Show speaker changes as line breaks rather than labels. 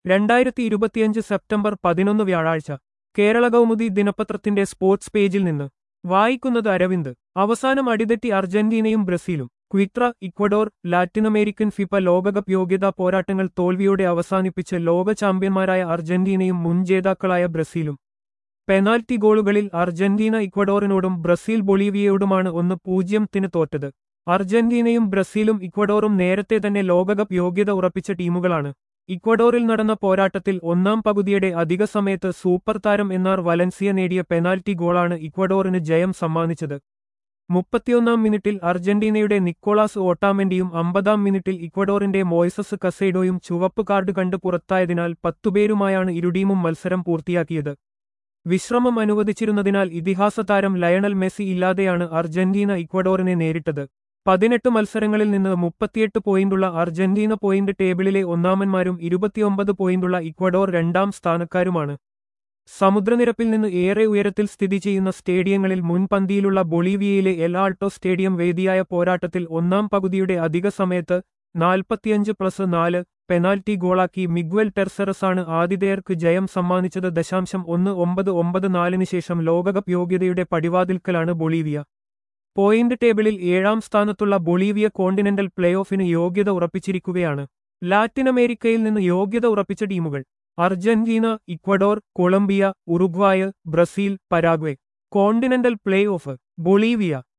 രണ്ടായിരത്തി ഇരുപത്തിയഞ്ച് സെപ്റ്റംബർ പതിനൊന്ന് വ്യാഴാഴ്ച കേരള കൗമുദി ദിനപത്രത്തിന്റെ സ്പോർട്സ് പേജിൽ നിന്ന് വായിക്കുന്നത് അരവിന്ദ് അവസാനം അടിതെറ്റി അർജന്റീനയും ബ്രസീലും ക്വിത്ര ഇക്വഡോർ ലാറ്റിനമേരിക്കൻ ഫിഫ ലോകകപ്പ് യോഗ്യതാ പോരാട്ടങ്ങൾ തോൽവിയോടെ അവസാനിപ്പിച്ച് ലോക ചാമ്പ്യന്മാരായ അർജന്റീനയും മുൻ ജേതാക്കളായ ബ്രസീലും പെനാൽറ്റി ഗോളുകളിൽ അർജന്റീന ഇക്വഡോറിനോടും ബ്രസീൽ ബൊളീവിയയോടുമാണ് ഒന്ന് പൂജ്യത്തിന് തോറ്റത് അർജന്റീനയും ബ്രസീലും ഇക്വഡോറും നേരത്തെ തന്നെ ലോകകപ്പ് യോഗ്യത ഉറപ്പിച്ച ടീമുകളാണ് ഇക്വഡോറിൽ നടന്ന പോരാട്ടത്തിൽ ഒന്നാം പകുതിയുടെ അധിക സമയത്ത് സൂപ്പർ താരം എന്നാർ വലൻസിയ നേടിയ പെനാൽറ്റി ഗോളാണ് ഇക്വഡോറിന് ജയം സമ്മാനിച്ചത് മുപ്പത്തിയൊന്നാം മിനിറ്റിൽ അർജന്റീനയുടെ നിക്കോളാസ് ഓട്ടാമെന്റിയും അമ്പതാം മിനിറ്റിൽ ഇക്വഡോറിന്റെ മോയ്സസ് കസൈഡോയും ചുവപ്പ് കാർഡ് കണ്ട് പുറത്തായതിനാൽ പത്തുപേരുമായാണ് ഇരു ടീമും മത്സരം പൂർത്തിയാക്കിയത് വിശ്രമം അനുവദിച്ചിരുന്നതിനാൽ ഇതിഹാസ താരം ലയണൽ മെസ്സി ഇല്ലാതെയാണ് അർജന്റീന ഇക്വഡോറിനെ നേരിട്ടത് പതിനെട്ട് മത്സരങ്ങളിൽ നിന്ന് മുപ്പത്തിയെട്ട് പോയിന്റുള്ള അർജന്റീന പോയിന്റ് ടേബിളിലെ ഒന്നാമന്മാരും ഇരുപത്തിയൊമ്പത് പോയിന്റുള്ള ഇക്വഡോർ രണ്ടാം സ്ഥാനക്കാരുമാണ് സമുദ്രനിരപ്പിൽ നിന്ന് ഏറെ ഉയരത്തിൽ സ്ഥിതി ചെയ്യുന്ന സ്റ്റേഡിയങ്ങളിൽ മുൻപന്തിയിലുള്ള ബൊളീവിയയിലെ എൽ ആൾട്ടോ സ്റ്റേഡിയം വേദിയായ പോരാട്ടത്തിൽ ഒന്നാം പകുതിയുടെ അധിക സമയത്ത് നാൽപ്പത്തിയഞ്ച് പ്ലസ് നാല് പെനാൽറ്റി ഗോളാക്കി മിഗ്വൽ ടെർസറസാണ് ആതിഥേയർക്ക് ജയം സമ്മാനിച്ചത് ദശാംശം ഒന്ന് ഒമ്പത് ഒമ്പത് നാലിന് ശേഷം ലോകകപ്പ് യോഗ്യതയുടെ പടിവാതിൽക്കലാണ് ബൊളീവിയ പോയിന്റ് ടേബിളിൽ ഏഴാം സ്ഥാനത്തുള്ള ബൊളീവിയ കോണ്ടിനെന്റൽ പ്ലേ ഓഫിന് യോഗ്യത ഉറപ്പിച്ചിരിക്കുകയാണ് ലാറ്റിനമേരിക്കയിൽ നിന്ന് യോഗ്യത ഉറപ്പിച്ച ടീമുകൾ Argentina Ecuador Colombia Uruguay Brazil Paraguay continental play off Bolivia